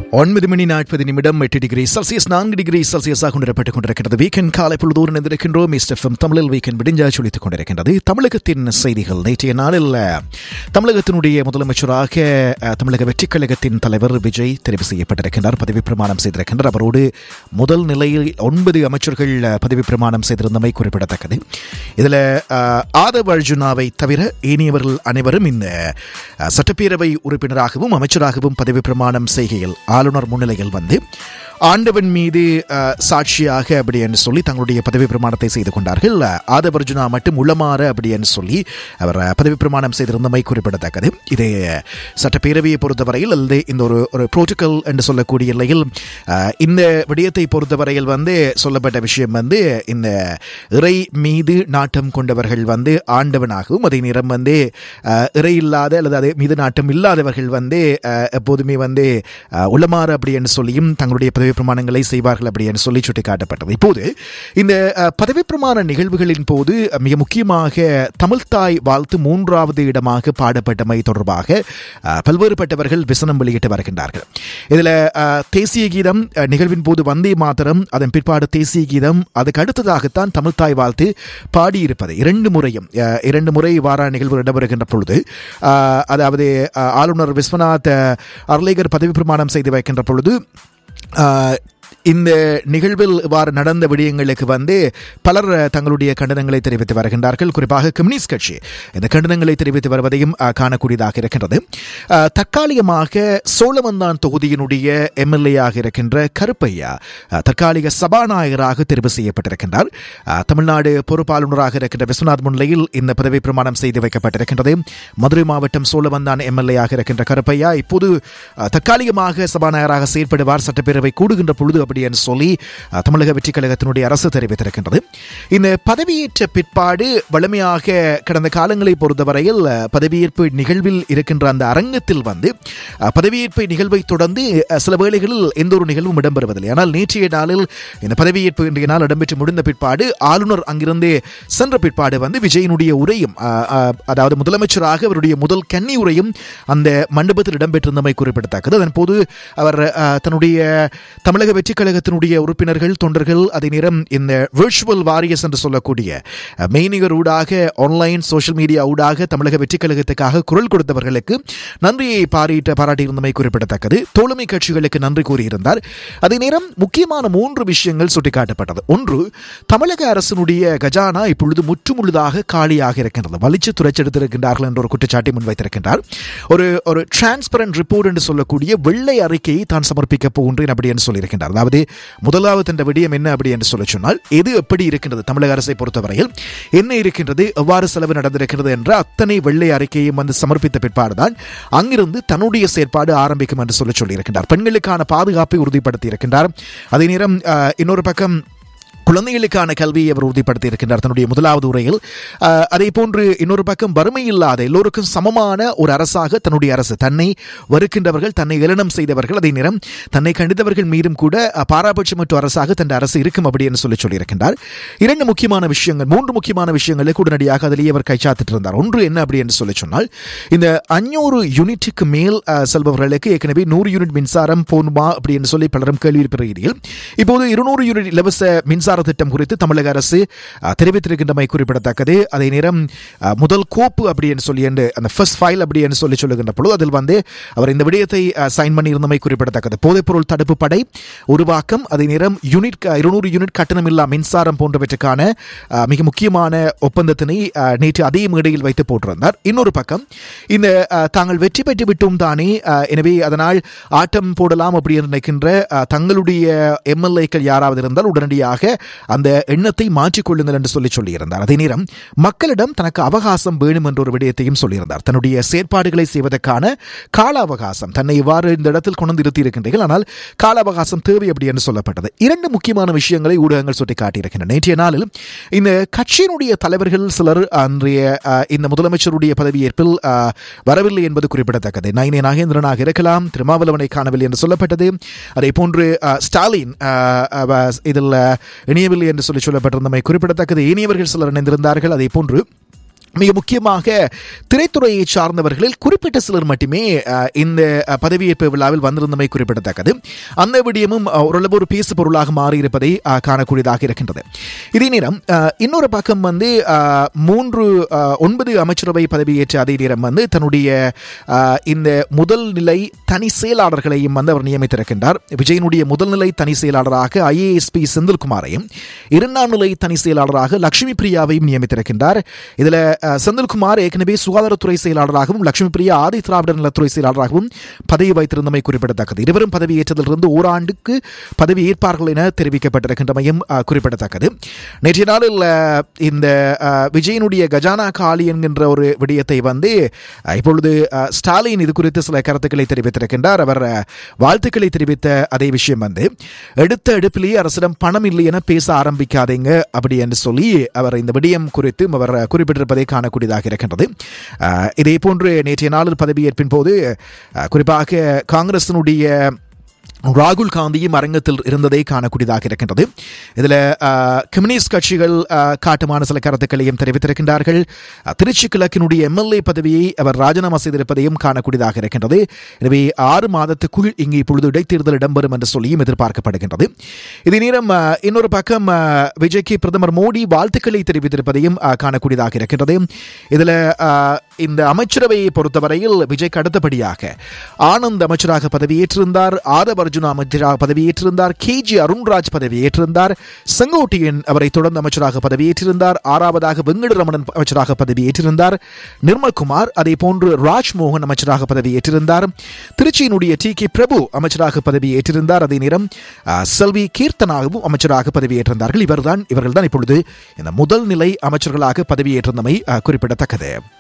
ஒன்பது மணி நாற்பது நிமிடம் எட்டு டிகிரி செல்சியஸ் நான்கு டிகிரி செல்சியஸாக கொண்டிருப்பட்டுக் கொண்டிருக்கிறது வீக்கெண்ட் காலை பொழுதோடு நின்றிருக்கின்றோம் மிஸ்டர் எஃப்எம் தமிழில் வீக்கெண்ட் விடிஞ்சா சொல்லித்துக் கொண்டிருக்கின்றது தமிழகத்தின் செய்திகள் நேற்றைய நாளில் தமிழகத்தினுடைய முதலமைச்சராக அஹ், தமிழக வெற்றிக் கழகத்தின் தலைவர் விஜய் தெரிவு செய்யப்பட்டிருக்கின்றார் பதவி பிரமாணம் செய்திருக்கின்றார் அவரோடு முதல் நிலையில் ஒன்பது அமைச்சர்கள் அஹ், பதவி பிரமாணம் செய்திருந்தமை குறிப்பிடத்தக்கது இதில் ஆதவ் அர்ஜுனாவை தவிர ஏனையவர்கள் அனைவரும் இந்த அஹ், சட்டப்பேரவை உறுப்பினராகவும் அமைச்சராகவும் பதவி பிரமாணம் செய்கையில் ஆளுநர் முன்னிலையில் வந்து ஆண்டவன் மீது அஹ், சாட்சியாக அப்படி என்று சொல்லி தங்களுடைய பதவி பிரமாணத்தை செய்து கொண்டார்கள் ஆதவ் அர்ஜுனா மட்டும் உளமாற அப்படி என்று சொல்லி அவர் அஹ், பதவி பிரமாணம் செய்திருந்தமை குறிப்பிடத்தக்கது இது சட்டப்பேரவையை பொறுத்தவரையில் அல்லது இந்த ஒரு ஒரு புரோட்டோகால் என்று சொல்லக்கூடிய நிலையில் அஹ், இந்த விடயத்தை பொறுத்தவரையில் வந்து சொல்லப்பட்ட விஷயம் வந்து இந்த இறை மீது நாட்டம் கொண்டவர்கள் வந்து ஆண்டவனாகவும் அதே நேரம் வந்து அஹ், இறை இல்லாத அல்லது அதே மீது நாட்டம் இல்லாதவர்கள் வந்து அஹ், எப்போதுமே வந்து அஹ், உளமாறு அப்படி என்று சொல்லியும் தங்களுடைய பதவி பிரமாணங்களை செய்வார்கள் அப்படி என்று சொல்லி சுட்டிக்காட்டப்பட்டது இப்போது இந்த அஹ், பதவி பிரமாண நிகழ்வுகளின் போது அஹ், மிக முக்கியமாக தமிழ்தாய் வாழ்த்து மூன்றாவது இடமாக பாடப்பட்டமை தொடர்பாக அஹ், பல்வேறுபட்டவர்கள் விசனம் வெளியிட்டு வருகின்றார்கள் இதில் தேசிய கீதம் அஹ், நிகழ்வின் போது வந்தே மாத்திரம் அதன் பிற்பாடு தேசிய கீதம் அதுக்கு அடுத்ததாகத்தான் தமிழ்தாய் வாழ்த்து பாடியிருப்பது இரண்டு முறையும் அஹ், இரண்டு முறை வார நிகழ்வு இடம்பெறுகின்ற பொழுது அஹ், அதாவது அஹ், ஆளுநர் விஸ்வநாத் அஹ், அர்லேகர் பதவி பிரமாணம் செய்து வைக்கின்ற பொழுது அஹ், இந்த நிகழ்வில் இவ்வாறு நடந்த விடயங்களுக்கு வந்து பலர் அஹ், தங்களுடைய கண்டனங்களை தெரிவித்து வருகின்றார்கள் குறிப்பாக கம்யூனிஸ்ட் கட்சி இந்த கண்டனங்களை தெரிவித்து வருவதையும் அஹ், காணக்கூடியதாக இருக்கின்றது அஹ், தற்காலிகமாக சோழவந்தான் தொகுதியினுடைய எம்எல்ஏயாக இருக்கின்ற கருப்பையா அஹ், தற்காலிக சபாநாயகராக தெரிவு செய்யப்பட்டிருக்கின்றார் அஹ், தமிழ்நாடு பொறுப்பாளுநராக இருக்கின்ற விஸ்வநாத் முன்னிலையில் இந்த பதவி பிரமாணம் செய்து வைக்கப்பட்டிருக்கின்றது மதுரை மாவட்டம் சோழவந்தான் எம்எல்ஏயாக இருக்கின்ற கருப்பையா இப்போது அஹ், தற்காலிகமாக சபாநாயகராக செயற்படுவார் சட்டப்பேரவை கூடுகின்ற பொழுது அப்படி என்று சொல்லி அஹ், தமிழக வெற்றிக் கழகத்தினுடைய அரசு தெரிவித்திருக்கின்றது இந்த பதவியேற்ற பிற்பாடு வலிமையாக கடந்த காலங்களை பொறுத்தவரையில் அஹ், பதவியேற்பு நிகழ்வில் இருக்கின்ற அந்த அரங்கத்தில் வந்து அஹ், பதவியேற்பு நிகழ்வை தொடர்ந்து அஹ், சில வேளைகளில் எந்த ஒரு நிகழ்வும் இடம்பெறுவதில்லை ஆனால் நேற்றைய நாளில் இந்த பதவியேற்பு இன்றைய நாள் இடம்பெற்று முடிந்த பிற்பாடு ஆளுநர் அங்கிருந்து சென்ற பிற்பாடு வந்து விஜயனுடைய உரையும் அஹ், அஹ், அதாவது முதலமைச்சராக அவருடைய முதல் கன்னி உரையும் அந்த மண்டபத்தில் இடம்பெற்றிருந்தமை குறிப்பிடத்தக்கது அதன் போது அவர் அஹ், தன்னுடைய தமிழக வெற்றிக் கழகத்தினுடைய உறுப்பினர்கள் தொண்டர்கள் அதே நேரம் இந்த விர்ச்சுவல் வாரியர்ஸ் என்று சொல்லக்கூடிய அஹ், மெய்நிகர் ஊடாக ஆன்லைன் சோஷியல் மீடியா ஊடாக தமிழக வெற்றிக் கழகத்துக்காக குரல் கொடுத்தவர்களுக்கு நன்றியை பாராட்ட பாராட்டியிருந்தமை குறிப்பிடத்தக்கது தோழமை கட்சிகளுக்கு நன்றி கூறியிருந்தார் அதே நேரம் முக்கியமான மூன்று விஷயங்கள் சுட்டிக்காட்டப்பட்டது ஒன்று தமிழக அரசினுடைய கஜானா இப்பொழுது முற்றுமுழுதாக காலியாக இருக்கின்றது வலிச்சு துரைச்செடுத்திருக்கின்றார்கள் என்ற ஒரு குற்றச்சாட்டை முன்வைத்திருக்கின்றார் ஒரு ஒரு டிரான்ஸ்பரண்ட் ரிப்போர்ட் என்று சொல்லக்கூடிய வெள்ளை அறிக்கையை தான் சமர்ப்பிக்க போகின்றேன் அப்படி என்று சொல்லியிருக்கின்றார் அதாவது முதலாவது என்ற விடயம் என்ன அப்படி என்று சொல்ல சொன்னால் எது எப்படி இருக்கின்றது தமிழக அரசை பொறுத்தவரையில் என்ன இருக்கின்றது எவ்வாறு செலவு நடந்திருக்கிறது என்ற அத்தனை வெள்ளை அறிக்கையும் வந்து சமர்ப்பித்த பிற்பாடுதான் அங்கிருந்து தன்னுடைய செயற்பாடு ஆரம்பிக்கும் என்று சொல்லி சொல்லியிருக்கின்றார் பெண்களுக்கான பாதுகாப்பை உறுதிப்படுத்தி இருக்கின்றார் அதே நேரம் அஹ், இன்னொரு பக்கம் குழந்தைகளுக்கான கல்வியை அவர் உறுதிப்படுத்தி இருக்கின்றார் தன்னுடைய முதலாவது உரையில் அஹ், அதே போன்று இன்னொரு பக்கம் வறுமை இல்லாத எல்லோருக்கும் சமமான ஒரு அரசாக தன்னுடைய அரசு தன்னை வருகின்றவர்கள் தன்னை ஏளனம் செய்தவர்கள் அதே நேரம் தன்னை கண்டித்தவர்கள் மீதும் கூட அஹ், பாராபட்சமற்ற அரசாக தன் அரசு இருக்கும் அப்படி என்று சொல்லி சொல்லியிருக்கின்றார் இரண்டு முக்கியமான விஷயங்கள் மூன்று முக்கியமான விஷயங்களை உடனடியாக அதிலேயே அவர் கைச்சாத்திட்டு இருந்தார் ஒன்று என்ன அப்படி என்று சொல்லி சொன்னால் இந்த அஞ்சூறு யூனிட்டுக்கு மேல் அஹ், செல்பவர்களுக்கு ஏற்கனவே நூறு யூனிட் மின்சாரம் போனுமா அப்படி என்று சொல்லி பலரும் கேள்வி எழுப்பிய ரீதியில் இப்போது இருநூறு யூனிட் இலவச மின்சார திட்டம் குறித்து தமிழக அரசு அஹ், தெரிவித்திருக்கின்றமை குறிப்பிடத்தக்கது அதே நேரம் அஹ், முதல் கோப்பு அப்படி என்று சொல்லி என்று அந்த ஃபர்ஸ்ட் ஃபைல் அப்படி என்று சொல்லி சொல்லுகின்ற பொழுது அதில் வந்து அவர் இந்த விடயத்தை சைன் பண்ணியிருந்தமை குறிப்பிடத்தக்கது போதைப்பொருள் தடுப்பு படை உருவாக்கம் அதே நேரம் யூனிட் இருநூறு யூனிட் கட்டணமில்லா மின்சாரம் போன்றவற்றுக்கான அஹ், மிக முக்கியமான ஒப்பந்தத்தினை அஹ், நேற்று அதே மேடையில் வைத்து போட்டிருந்தார் இன்னொரு பக்கம் இந்த அஹ், தாங்கள் வெற்றி பெற்று விட்டோம் தானே அஹ், எனவே அதனால் ஆட்டம் போடலாம் அப்படி என்று நினைக்கின்ற அஹ், தங்களுடைய எம்எல்ஏக்கள் யாராவது இருந்தால் உடனடியாக அந்த எண்ணத்தை மாற்றிக்கொள்ளுங்கள் என்று சொல்லி சொல்லியிருந்தார் அதே நேரம் மக்களிடம் தனக்கு அவகாசம் வேணும் என்ற ஒரு விடயத்தையும் சொல்லியிருந்தார் தன்னுடைய செயற்பாடுகளை செய்வதற்கான கால அவகாசம் தன்னை இவ்வாறு இந்த இடத்தில் கொண்டு வந்து நிறுத்தி இருக்கின்றீர்கள் ஆனால் கால அவகாசம் தேவை அப்படி என்று சொல்லப்பட்டது இரண்டு முக்கியமான விஷயங்களை ஊடகங்கள் சுட்டி காட்டியிருக்கின்றன நேற்றைய நாளில் இந்த கட்சியினுடைய தலைவர்கள் சிலர் அன்றைய அஹ், இந்த முதலமைச்சருடைய பதவியேற்பில் அஹ், வரவில்லை என்பது குறிப்பிடத்தக்கது நயினே நாகேந்திரனாக இருக்கலாம் திருமாவளவனை காணவில்லை என்று சொல்லப்பட்டது அதே போன்று அஹ், ஸ்டாலின் அஹ், அஹ், இதில் இணையவில்லை என்று சொல்லி சொல்லப்பட்டிருந்தமை குறிப்பிடத்தக்கது இனியவர்கள் சிலர் இணைந்திருந்தார்கள் அதே போன்று மிக முக்கியமாக திரைத்துறையை சார்ந்தவர்களில் குறிப்பிட்ட சிலர் மட்டுமே அஹ், இந்த அஹ், பதவியேற்பு விழாவில் வந்திருந்தமை குறிப்பிடத்தக்கது அந்த விடயமும் அஹ், ஓரளவு ஒரு பேசு பொருளாக மாறியிருப்பதை அஹ், காணக்கூடியதாக இருக்கின்றது இதே நேரம் அஹ், இன்னொரு பக்கம் வந்து அஹ், மூன்று அஹ், ஒன்பது அமைச்சரவை பதவியேற்ற அதே நேரம் வந்து தன்னுடைய அஹ், இந்த முதல் நிலை தனி செயலாளர்களையும் வந்து அவர் நியமித்திருக்கின்றார் விஜயனுடைய முதல் நிலை தனி செயலாளராக ஐஏஎஸ்பி செந்தில்குமாரையும் இரண்டாம் நிலை தனி செயலாளராக லட்சுமி பிரியாவையும் நியமித்திருக்கின்றார் இதுல அஹ், செந்தில்குமார் ஏற்கனவே சுகாதாரத்துறை செயலாளராகவும் லட்சுமி பிரியா ஆதி திராவிடர் நலத்துறை செயலாளராகவும் பதவி வைத்திருந்தமை குறிப்பிடத்தக்கது இருவரும் பதவியேற்றதிலிருந்து ஓராண்டுக்கு பதவி ஏற்பார்கள் என தெரிவிக்கப்பட்டிருக்கின்றமையும் அஹ், குறிப்பிடத்தக்கது நேற்றைய நாளில் அஹ், இந்த அஹ், விஜயனுடைய கஜானா காலி என்கின்ற ஒரு விடயத்தை வந்து அஹ், இப்பொழுது அஹ், ஸ்டாலின் இது குறித்து சில கருத்துக்களை தெரிவித்திருக்கின்றார் அவர் அஹ், வாழ்த்துக்களை தெரிவித்த அதே விஷயம் வந்து எடுத்த எடுப்பிலேயே அரசிடம் பணம் இல்லை என பேச ஆரம்பிக்காதீங்க அப்படி என்று சொல்லி அவர் இந்த விடயம் குறித்து அவர் குறிப்பிட்டிருப்பதை காணக்கூடியதாக இருக்கின்றது அஹ், இதே போன்று நேற்றைய நாளில் பதவியேற்பின் போது அஹ், குறிப்பாக காங்கிரசினுடைய ராகுல் காந்தியும் அரங்கத்தில் இருந்ததை காணக்கூடியதாக இருக்கின்றது இதில் கம்யூனிஸ்ட் கட்சிகள் அஹ், காட்டுமான சில கருத்துக்களையும் தெரிவித்திருக்கின்றார்கள் அஹ், திருச்சி கிழக்கினுடைய எம்எல்ஏ பதவியை அவர் ராஜினாமா செய்திருப்பதையும் காணக்கூடியதாக இருக்கின்றது எனவே ஆறு மாதத்துக்குள் இங்கு இப்பொழுது இடைத்தேர்தல் இடம்பெறும் என்று சொல்லியும் எதிர்பார்க்கப்படுகின்றது இதே நேரம் அஹ், இன்னொரு பக்கம் அஹ், விஜய்க்கு பிரதமர் மோடி வாழ்த்துக்களை தெரிவித்திருப்பதையும் அஹ், காணக்கூடியதாக இருக்கின்றது இதில் இந்த அமைச்சரவையை பொறுத்தவரையில் விஜய்க்கு அடுத்தபடியாக ஆனந்த் அமைச்சராக பதவியேற்றிருந்தார் ஆதவ் அர்ஜுனா அமைச்சராக பதவியேற்றிருந்தார் கே ஜி அருண்ராஜ் பதவியேற்றிருந்தார் செங்கோட்டையன் அவரை தொடர்ந்து அமைச்சராக பதவியேற்றிருந்தார் ஆறாவதாக வெங்கடரமணன் அமைச்சராக பதவியேற்றிருந்தார் நிர்மல்குமார் அதே போன்று ராஜ்மோகன் அமைச்சராக பதவியேற்றிருந்தார் திருச்சியினுடைய டி கே பிரபு அமைச்சராக பதவியேற்றிருந்தார் அதே நேரம் அஹ், செல்வி கீர்த்தனாகவும் அமைச்சராக பதவியேற்றிருந்தார்கள் இவர்தான் இவர்கள்தான் இப்பொழுது இந்த முதல் நிலை அமைச்சர்களாக பதவியேற்றிருந்தமை அஹ், குறிப்பிடத்தக்கது